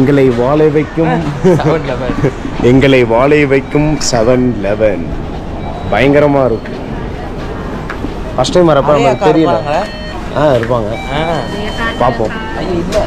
எங்களை வாழ வைக்கும் செவன் லெவன் எங்களை வாழ வைக்கும் செவன் லெவன் பயங்கரமா இருக்கு ஃபர்ஸ்ட் டைம் வரப்ப நமக்கு தெரியல ஆ இருப்பாங்க பார்ப்போம் ஐயோ இல்லை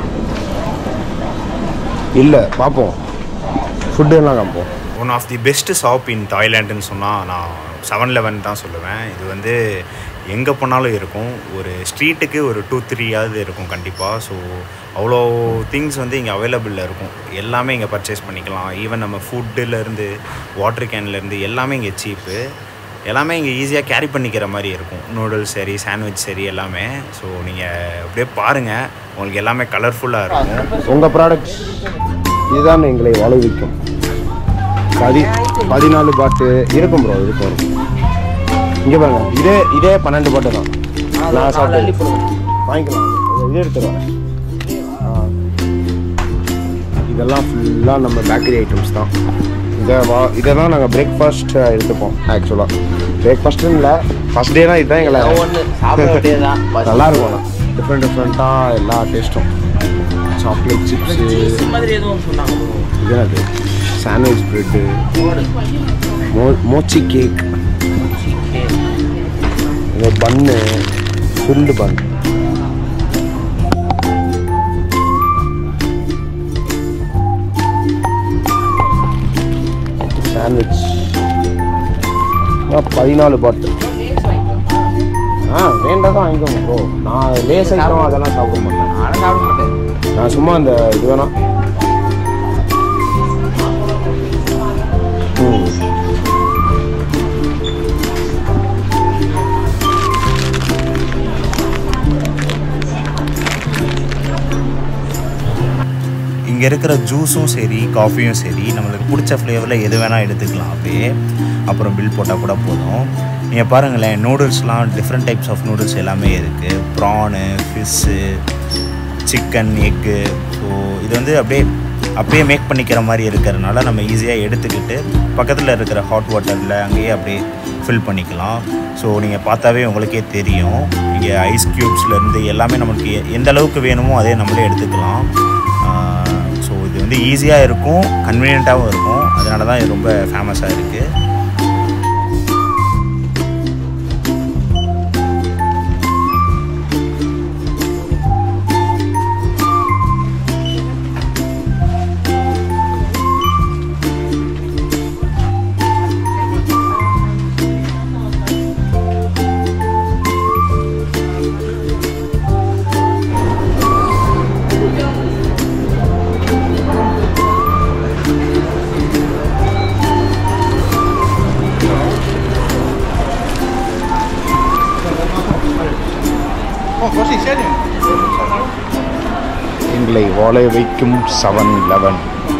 இல்லை பார்ப்போம் ஃபுட்டு எல்லாம் காப்போம் one of the best shop in தாய்லாண்டுன்னு சொன்னால் நான் செவன் லெவன் தான் சொல்லுவேன் இது வந்து எங்கே போனாலும் இருக்கும் ஒரு ஸ்ட்ரீட்டுக்கு ஒரு டூ த்ரீயாவது இருக்கும் கண்டிப்பாக ஸோ அவ்வளோ திங்ஸ் வந்து இங்கே அவைலபிளில் இருக்கும் எல்லாமே இங்கே பர்ச்சேஸ் பண்ணிக்கலாம் ஈவன் நம்ம ஃபுட்டுலேருந்து வாட்டர் கேன்லேருந்து எல்லாமே இங்கே சீப்பு எல்லாமே இங்கே ஈஸியாக கேரி பண்ணிக்கிற மாதிரி இருக்கும் நூடுல்ஸ் சரி சாண்ட்விச் சரி எல்லாமே ஸோ நீங்கள் அப்படியே பாருங்கள் உங்களுக்கு எல்லாமே கலர்ஃபுல்லாக இருக்கும் உங்கள் ப்ராடக்ட் இதுதான் எங்களை வாழ வைக்கும் பதி பதினாலு பாட்டு இருக்கும் ப்ரோ இருக்கும் இருக்கும் இங்கே பாருங்க இதே இதே பன்னெண்டு பாட்டு தான் நான் சாப்பிட்டு வாங்கிக்கலாம் இதே எடுத்துருவேன் ஆ. இதெல்லாம் ஃபுல்லாக நம்ம பேக்கரி ஐட்டம்ஸ் தான் இதை வா இதை தான் நாங்கள் பிரேக்ஃபாஸ்ட் எடுத்துப்போம் ஆக்சுவலாக பிரேக்ஃபாஸ்ட்டுன்னு இல்லை ஃபஸ்ட் டே தான் இதுதான் எங்களை ஒன்று சாப்பிட வேண்டியதுதான் நல்லா இருக்கும் டிஃப்ரெண்ட் டிஃப்ரெண்ட்டாக எல்லா டேஸ்ட்டும் சாக்லேட் சிப்ஸு சீஸ் மாதிரி எதுவும் சொன்னாங்க இது என்னது சாண்ட்விச் ப்ரெட்டு மோ மோச்சி கேக் இந்த பன்னு ஃபில்டு பன் சாண்ட்விச் பதினாலு பாட்டில் ஆ வேண்டாம் தான் வாங்கிக்கோங்க ப்ரோ நான் லேஸ் ஐட்டம் அதெல்லாம் சாப்பிட மாட்டேன் நானும் சாப்பிட மாட்டேன் நான் சும்மா அந்த இது வேணா ம். இங்கே இருக்கிற ஜூஸும் சரி காஃபியும் சரி நம்மளுக்கு பிடிச்ச ஃப்ளேவரில் எது வேணால் எடுத்துக்கலாம் அப்படியே அப்புறம் பில் போட்டால் கூட போதும் நீங்கள் பாருங்களேன் நூடுல்ஸ்லாம் டிஃப்ரெண்ட் டைப்ஸ் ஆஃப் நூடுல்ஸ் எல்லாமே இருக்குது prawn fish chicken egg so இது வந்து அப்படியே அப்படியே மேக் பண்ணிக்கிற மாதிரி இருக்கிறதுனால நம்ம ஈஸியாக எடுத்துக்கிட்டு பக்கத்தில் இருக்கிற ஹாட் வாட்டரில் அங்கேயே அப்படியே ஃபில் பண்ணிக்கலாம் ஸோ நீங்கள் பார்த்தாவே உங்களுக்கே தெரியும் இங்கே ஐஸ் க்யூப்ஸ்லேருந்து எல்லாமே நமக்கு எ- எந்த அளவுக்கு வேணுமோ அதே நம்மளே எடுத்துக்கலாம் ஸோ இது வந்து ஈஸியாக இருக்கும் கன்வீனியண்ட்டாகவும் இருக்கும் அதனால தான் இது ரொம்ப ஃபேமஸாக இருக்குது எங்களை வாழ வைக்கும் செவன் லெவன்